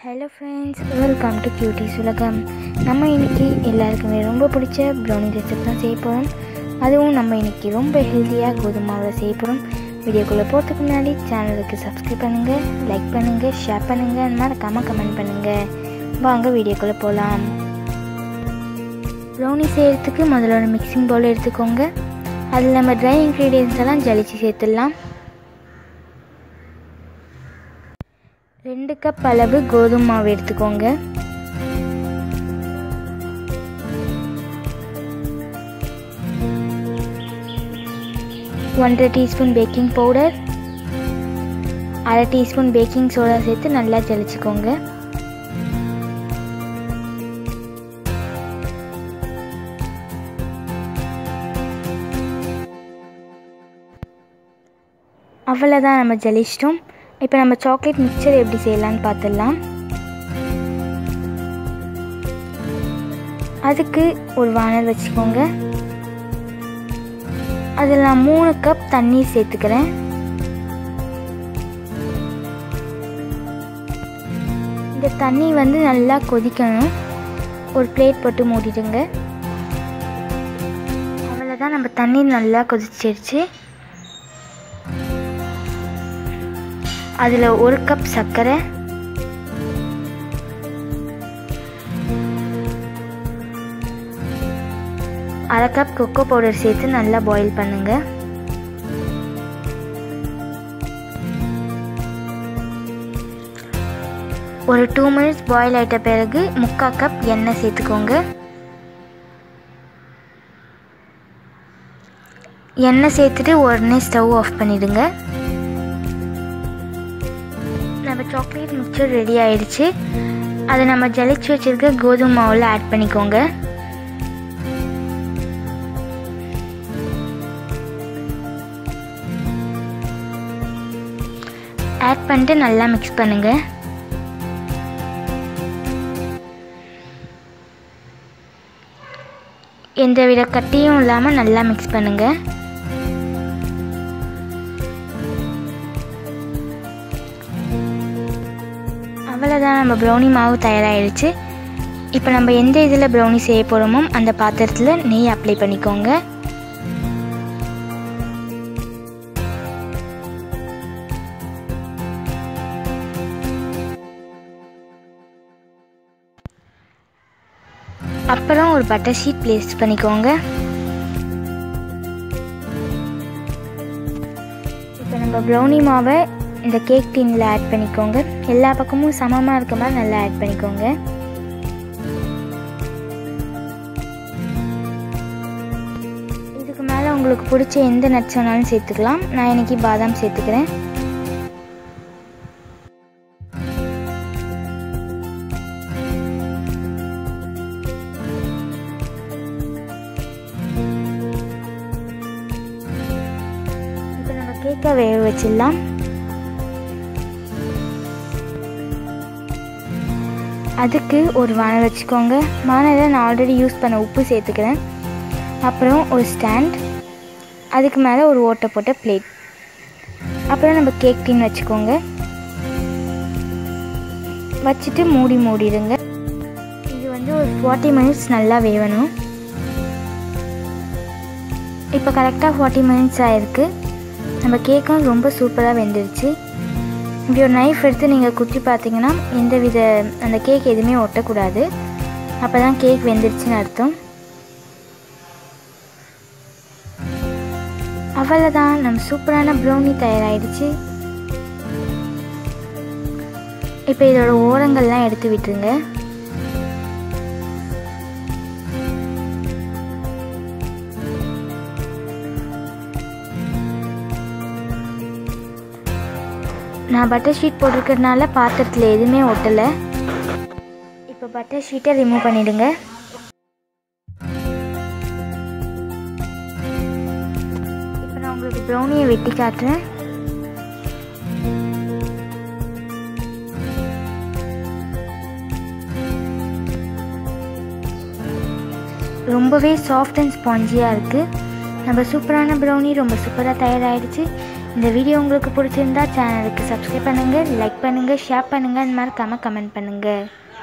hello friends welcome to Cuties உலகம் நம்ம இன்னைக்கு எல்லாருக்குமே ரொம்ப பிடிச்ச ப்ரௌனி ரெசிபி தான் செய்ய போகிறோம் அதுவும் நம்ம இன்னைக்கு ரொம்ப ஹெல்த்தியாக கோதுமாவில் செய்ய போகிறோம் வீடியோக்குள்ளே போகிறதுக்கு முன்னாடி சேனலுக்கு சப்ஸ்கிரைப் பண்ணுங்கள் லைக் பண்ணுங்கள் ஷேர் பண்ணுங்கள் மறக்காமல் கமெண்ட் பண்ணுங்கள் வாங்க வீடியோக்குள்ளே போகலாம் ப்ரௌனி செய்கிறதுக்கு முதல்ல ஒரு மிக்சிங் பவுல் எடுத்துக்கோங்க அதில் நம்ம ட்ரை இன்க்ரீடியன்ஸ் எல்லாம் ஜலிச்சு சேர்த்துடலாம் ரெண்டு கப் அளவு கோதுமை மாவு எடுத்துக்கோங்க ஒன்றரை டீஸ்பூன் பேக்கிங் பவுடர் அரை டீஸ்பூன் பேக்கிங் சோடா சேர்த்து நல்லா ஜலிச்சுக்கோங்க அவ்வளோதான் நம்ம ஜலிச்சிட்டோம் இப்போ நம்ம சாக்லேட் மிக்சர் எப்படி செய்யலான்னு பார்த்துடலாம் அதுக்கு ஒரு வானல் வச்சுக்கோங்க அதில் நான் மூணு கப் தண்ணீர் சேர்த்துக்கிறேன் இந்த தண்ணி வந்து நல்லா கொதிக்கணும் ஒரு பிளேட் போட்டு மூடிடுங்க அவ்வளோதான் நம்ம தண்ணீர் நல்லா கொதிச்சிருச்சு அதில் ஒரு கப் சர்க்கரை அரை கப் கொக்கோ பவுடர் சேர்த்து நல்லா பாயில் பண்ணுங்க ஒரு டூ மினிட்ஸ் பாயில் ஆயிட்ட பிறகு முக்கால் கப் எண்ணெய் சேர்த்துக்கோங்க எண்ணெய் சேர்த்துட்டு உடனே ஸ்டவ் ஆஃப் பண்ணிடுங்க நம்ம சாக்லேட் மிக்சர் ரெடி ஆயிடுச்சு அதை நம்ம ஜலிச்சு வச்சுருக்க கோதுமை மாவில் ஆட் பண்ணிக்கோங்க ஆட் பண்ணிட்டு நல்லா மிக்ஸ் பண்ணுங்க எந்தவித கட்டியும் இல்லாமல் நல்லா மிக்ஸ் பண்ணுங்கள் அவ்வளோதான் நம்ம ப்ரௌனி மாவு தயாராகிடுச்சு இப்போ நம்ம எந்த இதில் ப்ரௌனி செய்ய போகிறோமோ அந்த பாத்திரத்தில் நெய் அப்ளை பண்ணிக்கோங்க அப்புறம் ஒரு பட்டர் ஷீட் ப்ளேஸ் பண்ணிக்கோங்க இப்போ நம்ம ப்ரௌனி மாவை இந்த கேக் டீனில் ஆட் பண்ணிக்கோங்க எல்லா பக்கமும் சமமாக இருக்க மாதிரி நல்லா ஆட் பண்ணிக்கோங்க இதுக்கு மேலே உங்களுக்கு பிடிச்ச எந்த நட்ஸ் வேணாலும் சேர்த்துக்கலாம் நான் இன்னைக்கு பாதாம் சேர்த்துக்கிறேன் இப்போ நம்ம கேக்கை வேக வச்சிடலாம் அதுக்கு ஒரு வானல் வச்சுக்கோங்க வானலில் நான் ஆல்ரெடி யூஸ் பண்ண உப்பு சேர்த்துக்கிறேன் அப்புறம் ஒரு ஸ்டாண்ட் அதுக்கு மேலே ஒரு ஓட்டை போட்ட பிளேட் அப்புறம் நம்ம கேக் டீன் வச்சுக்கோங்க வச்சுட்டு மூடி மூடிடுங்க இது வந்து ஒரு ஃபார்ட்டி மினிட்ஸ் நல்லா வேகணும் இப்போ கரெக்டாக ஃபார்ட்டி மினிட்ஸ் ஆயிருக்கு நம்ம கேக்கும் ரொம்ப சூப்பராக வெந்துருச்சு இப்படி ஒரு நைஃப் எடுத்து நீங்கள் குத்தி பார்த்தீங்கன்னா எந்த வித அந்த கேக் எதுவுமே ஒட்டக்கூடாது அப்போ தான் கேக் வெந்துருச்சுன்னு அர்த்தம் அவ்வளோதான் நம்ம சூப்பரான ப்ரௌனி தயாராகிடுச்சு இப்போ இதோட ஓரங்கள்லாம் எடுத்து விட்டுருங்க நான் பட்டர் ஷீட் போட்டிருக்கிறதுனால பாத்திரத்தில் எதுவுமே ஒட்டலை இப்போ பட்டர் ஷீட்டை ரிமூவ் பண்ணிடுங்க இப்போ நான் உங்களுக்கு ப்ரௌனியை வெட்டி காட்டுறேன் ரொம்பவே சாஃப்ட் அண்ட் ஸ்பாஞ்சியாக இருக்குது நம்ம சூப்பரான ப்ரௌனி ரொம்ப சூப்பராக தயாராகிடுச்சு இந்த வீடியோ உங்களுக்கு பிடிச்சிருந்தா சேனலுக்கு சப்ஸ்கிரைப் பண்ணுங்கள் லைக் பண்ணுங்கள் ஷேர் பண்ணுங்கள் மறக்காமல் கமெண்ட் பண்ணுங்கள்